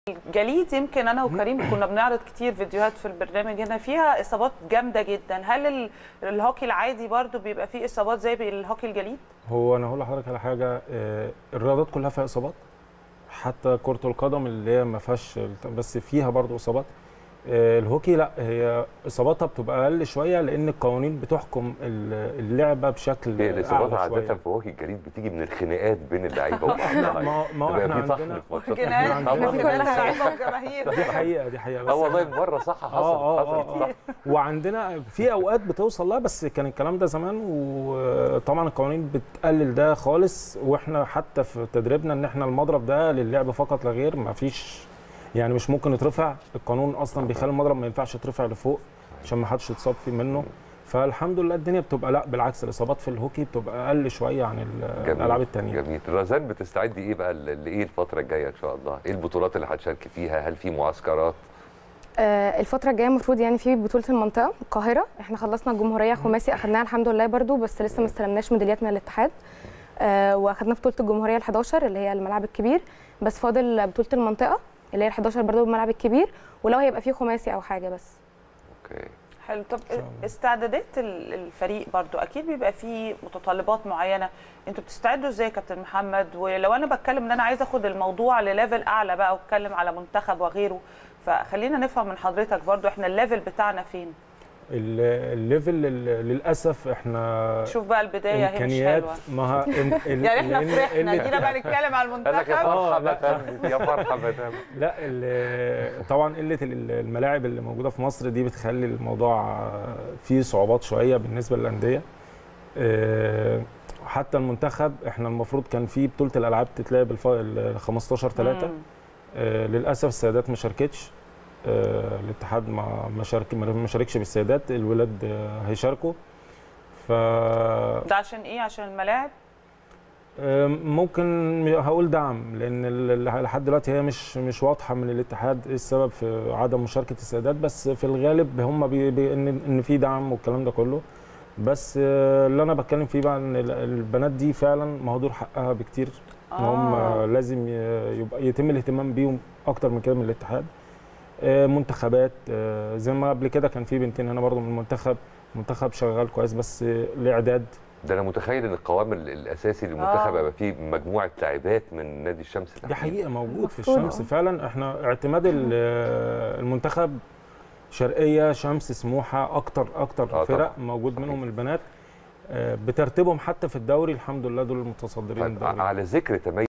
الجليد يمكن انا وكريم كنا بنعرض كتير فيديوهات في البرنامج هنا فيها اصابات جامده جدا هل ال- الهوكي العادي برضو بيبقى فيه اصابات زي الهوكي الجليد هو انا هقول لحضرتك على حاجه آه، الرياضات كلها فيها اصابات حتى كره القدم اللي هي ما فيهاش بس فيها برضو اصابات آه، الهوكي لا هي اصاباتها بتبقى اقل شويه لان القوانين بتحكم ال- اللعبه بشكل هي الاصابات أعلى شوية. عاده في هوكي الجليد بتيجي من الخناقات بين اللعيبه احنا وبعض ما ما هو بيبقى احنا في طحن عندنا في ماتشات جنان عندنا طبعاً. في كل لعيبه وجماهير دي حقيقه دي حقيقه اه بس والله مره صح حصل اه اه حصل اه, صح آه. وعندنا في اوقات بتوصل لها بس كان الكلام ده زمان وطبعا القوانين بتقلل ده خالص واحنا حتى في تدريبنا ان احنا المضرب ده للعب فقط لا غير ما فيش يعني مش ممكن يترفع القانون اصلا بيخلي المضرب ما ينفعش يترفع لفوق عشان ما حدش يتصاب فيه منه فالحمد لله الدنيا بتبقى لا بالعكس الاصابات في الهوكي بتبقى اقل شويه عن ال- جميل. الالعاب التانية جميل رزان بتستعدي ايه بقى ل- لايه الفتره الجايه ان شاء الله ايه البطولات اللي هتشاركي فيها هل في معسكرات آه، الفترة الجاية المفروض يعني في بطولة المنطقة القاهرة احنا خلصنا الجمهورية خماسي اخدناها الحمد لله برضو بس لسه ما استلمناش ميداليات من الاتحاد آه، واخدنا بطولة الجمهورية ال11 اللي هي الملعب الكبير بس فاضل بطولة المنطقة اللي هي ال11 برضو بالملعب الكبير ولو هيبقى فيه خماسي او حاجة بس اوكي حلو طب شاء الله. استعدادات ال- الفريق برضو اكيد بيبقى فيه متطلبات معينه انتوا بتستعدوا ازاي يا كابتن محمد ولو انا بتكلم ان انا عايزه اخد الموضوع لليفل اعلى بقى واتكلم على منتخب وغيره فخلينا نفهم من حضرتك برضو احنا الليفل بتاعنا فين ال- الليفل لل- للاسف احنا شوف بقى البدايه هي مش امكانيات حلوه ما ها- ال- ال- يعني احنا لأن فرحنا قلة- جينا بقى نتكلم على قال لك يا المنتخب آه، فرحه لا. بتم يا فرحه بتم لا ال- طبعا قله ال- الملاعب اللي موجوده في مصر دي بتخلي الموضوع فيه صعوبات شويه بالنسبه للانديه آه، حتى المنتخب احنا المفروض كان في بطوله الالعاب تتلعب الف- ال 15 3 مم. للاسف السيدات ما شاركتش آه، الاتحاد ما ما شارك ما شاركش بالسيدات الولاد آه، هيشاركوا ف ده عشان ايه عشان الملاعب ممكن هقول دعم لان ال- لحد دلوقتي هي مش مش واضحه من الاتحاد ايه السبب في عدم مشاركه السيدات بس في الغالب هم بي بي ان ان في دعم والكلام ده كله بس آه، اللي انا بتكلم فيه بقى ان ال- البنات دي فعلا مهدور حقها بكتير ان هم آه. لازم ي- يبقى يتم الاهتمام بيهم اكتر من كده من الاتحاد آه، منتخبات آه، زي ما قبل كده كان في بنتين هنا برضو من المنتخب منتخب شغال كويس بس آه، الاعداد ده انا متخيل ان القوام ال- الاساسي للمنتخب آه. هيبقى فيه مجموعه لاعبات من نادي الشمس دي تحديداً. حقيقه موجود في المفروض الشمس آه. فعلا احنا اعتماد ال- المنتخب شرقيه شمس سموحه اكتر اكتر آه فرق طبعاً. موجود صحيح. منهم البنات آه، بترتيبهم حتى في الدوري الحمد لله دول المتصدرين طيب الدوري على ذكر تميز